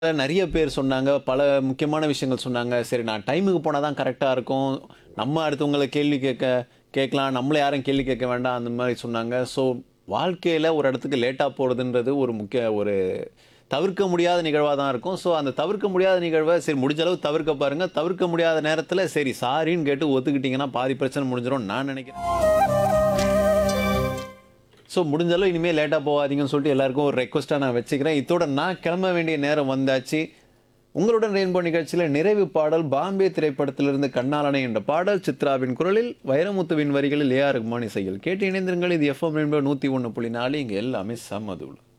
நிறைய பேர் சொன்னாங்க. பல முக்கியமான விஷயங்கள் சொன்னாங்க. சரி நான் டைமுக்கு போனா தான் கரெக்ட்டா இருக்கும். நம்ம அடுத்தவங்கள கேள்வி கேட்க கேட்கலாம். நம்மள யாரும் கேள்வி கேட்க வேண்டாம். அந்த மாரி சொன்னாங்க. ஸோ வாழ்க்கையில ஒரு இடத்துக்கு லேட்டா போறதுன்றது ஒரு முக்கிய ஒரு தவிர்க்க முடியாத நிகழ்வா தான் இருக்கும். ஸோ அந்த தவிர்க்க முடியாத நிகழ்வ சரி முடிஞ்ச அளவு தவிர்க்க பாருங்க. தவிர்க்க முடியாத நேரத்தில சரி சாரின்னு கேட்டு ஒத்துக்கிட்டீங்கன்னா பாதி பிரச்சனை முடிஞ்சிரும்னு நான் நினைக்கிறேன். ஸோ முடிஞ்ச அளவு இனிமே லேட்டா போகாதீங்கன்னு சொல்லிட்டு எல்லாருக்கும் ஒரு ரெக்வெஸ்ட்டா நான் வச்சுக்கிறேன். இத்தோட நான் கிளம்ப வேண்டிய நேரம் வந்தாச்சு. உங்களுடன் ரெயின்போ நிகழ்ச்சியில நிறைவு பாடல் பாம்பே திரைப்படத்திலிருந்து கண்ணாலனை என்ற பாடல் சித்ராவின் குரலில் வைரமுத்துவின் வரிகளில் ஏ ஆர் ரஹ்மான் இசையில் கேட்டு இணைந்திருங்கள். இது எஃப்எம் ரெயின்போ 101.4 இங்க எல்லாமே செம்ம தூள்.